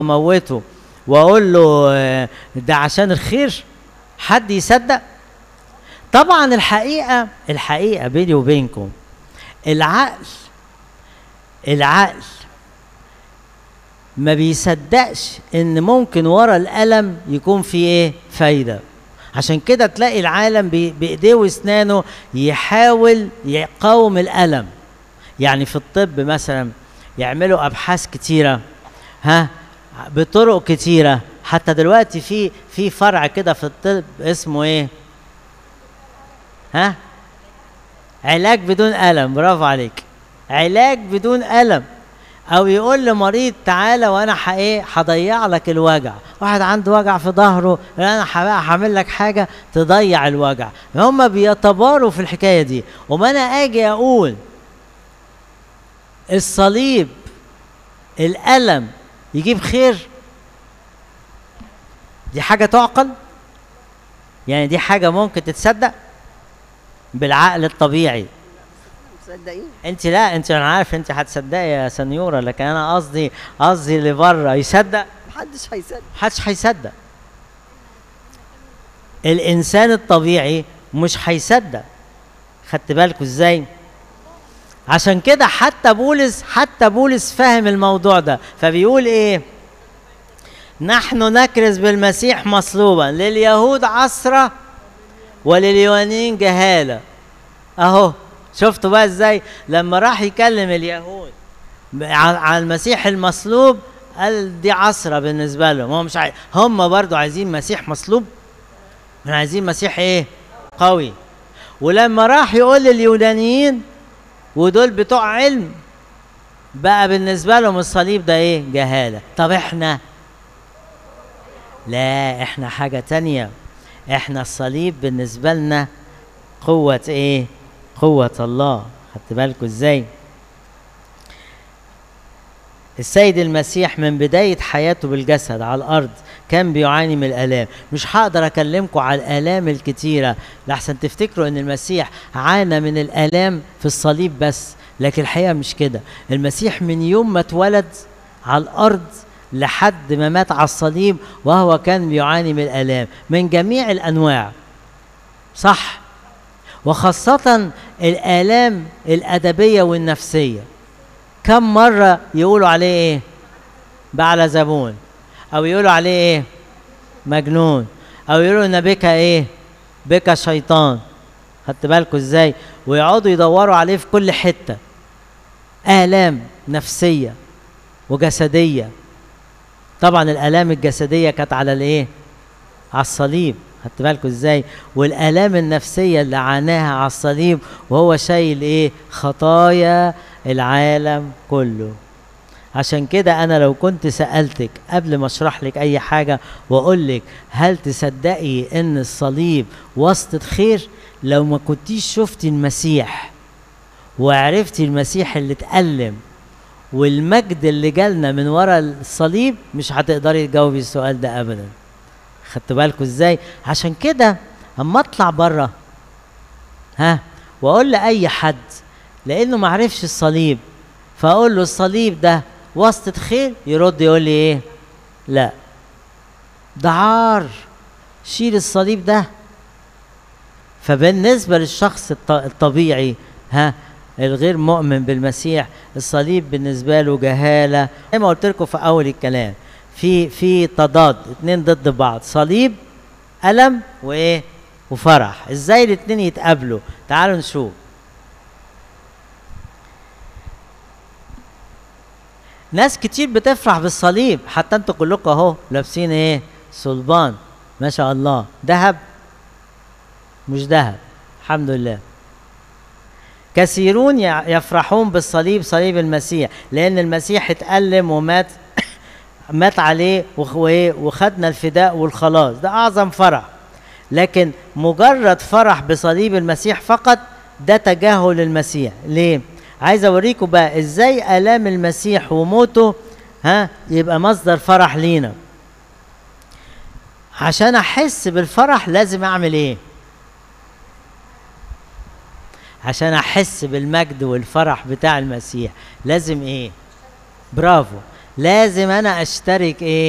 واموته واقول له آه، ده عشان الخير حد يصدق طبعا الحقيقه الحقيقه بيني وبينكم العقل العقل ما بيصدقش ان ممكن ورا الالم يكون في ايه فايده عشان كده تلاقي العالم بي- بايديه واسنانه يحاول يقاوم الالم يعني في الطب مثلا يعملوا ابحاث كتيره ها بطرق كتيره حتى دلوقتي في في فرع كده في الطب اسمه ايه ها علاج بدون الم برافو عليك علاج بدون الم او يقول لمريض تعالى وانا ح- ايه هضيع لك الوجع واحد عنده وجع في ظهره انا ح- بقى هعمل لك حاجه تضيع الوجع هم بيتباروا في الحكايه دي وما انا اجي اقول الصليب الالم يجيب خير دي حاجه تعقل يعني دي حاجه ممكن تتصدق بالعقل الطبيعي مصدقين انت لا انت انا عارف انت هتصدقي يا سنيوره لكن انا قصدي قصدي اللي بره يصدق محدش هيصدق محدش هيصدق الانسان الطبيعي مش هيصدق خدت بالكوا ازاي عشان كده حتى بولس حتى بولس فاهم الموضوع ده فبيقول ايه نحن نكرز بالمسيح مصلوبا لليهود عصرة ولليونانيين جهالة اهو شفتوا بقى ازاي لما راح يكلم اليهود عن عن المسيح المصلوب قال دي عصرة بالنسبة لهم هم مش عاي... هم برضو عايزين مسيح مصلوب احنا عايزين مسيح ايه قوي ولما راح يقول لليونانيين ودول بتوع علم بقى بالنسبة لهم الصليب ده ايه جهالة طب احنا لا احنا حاجة تانية احنا الصليب بالنسبة لنا قوة ايه قوة الله خدت بالكوا ازاي السيد المسيح من بداية حياته بالجسد على الأرض كان بيعاني من الآلام مش هقدر أكلمكم على الآلام الكتيرة لحسن تفتكروا أن المسيح عانى من الآلام في الصليب بس لكن الحقيقة مش كده المسيح من يوم ما اتولد على الأرض لحد ما مات على الصليب وهو كان بيعاني من الآلام من جميع الأنواع صح وخاصة الآلام الأدبية والنفسية كم مرة يقولوا عليه ايه بعلى زبون او يقولوا عليه ايه مجنون او يقولوا ان بك ايه بك شيطان خدت بالكوا ازاي ويقعدوا يدوروا عليه في كل حتة آلام نفسية وجسدية طبعا الآلام الجسدية كانت على الايه على الصليب خدت بالكوا ازاي والآلام النفسية اللي عاناها على الصليب وهو شايل ايه خطايا العالم كله عشان كده انا لو كنت سالتك قبل ما اشرح لك اي حاجه واقول لك هل تصدقي ان الصليب واسطه خير لو ما كنتيش شفتي المسيح وعرفتي المسيح اللي اتألم والمجد اللي جالنا من ورا الصليب مش هتقدري تجاوبي السؤال ده ابدا خدت بالكوا ازاي عشان كده اما اطلع بره ها واقول لاي حد لانه ما عرفش الصليب فاقول له الصليب ده واسطه خير يرد يقول لي ايه لا ده عار شيل الصليب ده فبالنسبه للشخص الط- الطبيعي ها الغير مؤمن بالمسيح الصليب بالنسبه له جهاله زي ما قلت لكم في اول الكلام في في تضاد اتنين ضد بعض صليب الم وايه وفرح ازاي الاتنين يتقابلوا تعالوا نشوف ناس كتير بتفرح بالصليب حتى انتوا كلكم اهو لابسين ايه صلبان ما شاء الله ذهب مش ذهب الحمد لله كثيرون يع- يفرحون بالصليب صليب المسيح لان المسيح اتألم ومات مات عليه وخ- وإيه؟ وخدنا الفداء والخلاص ده اعظم فرح لكن مجرد فرح بصليب المسيح فقط ده تجاهل المسيح ليه عايز اوريكم بقى ازاي الام المسيح وموته ها يبقى مصدر فرح لينا عشان احس بالفرح لازم اعمل ايه عشان احس بالمجد والفرح بتاع المسيح لازم ايه برافو لازم انا اشترك ايه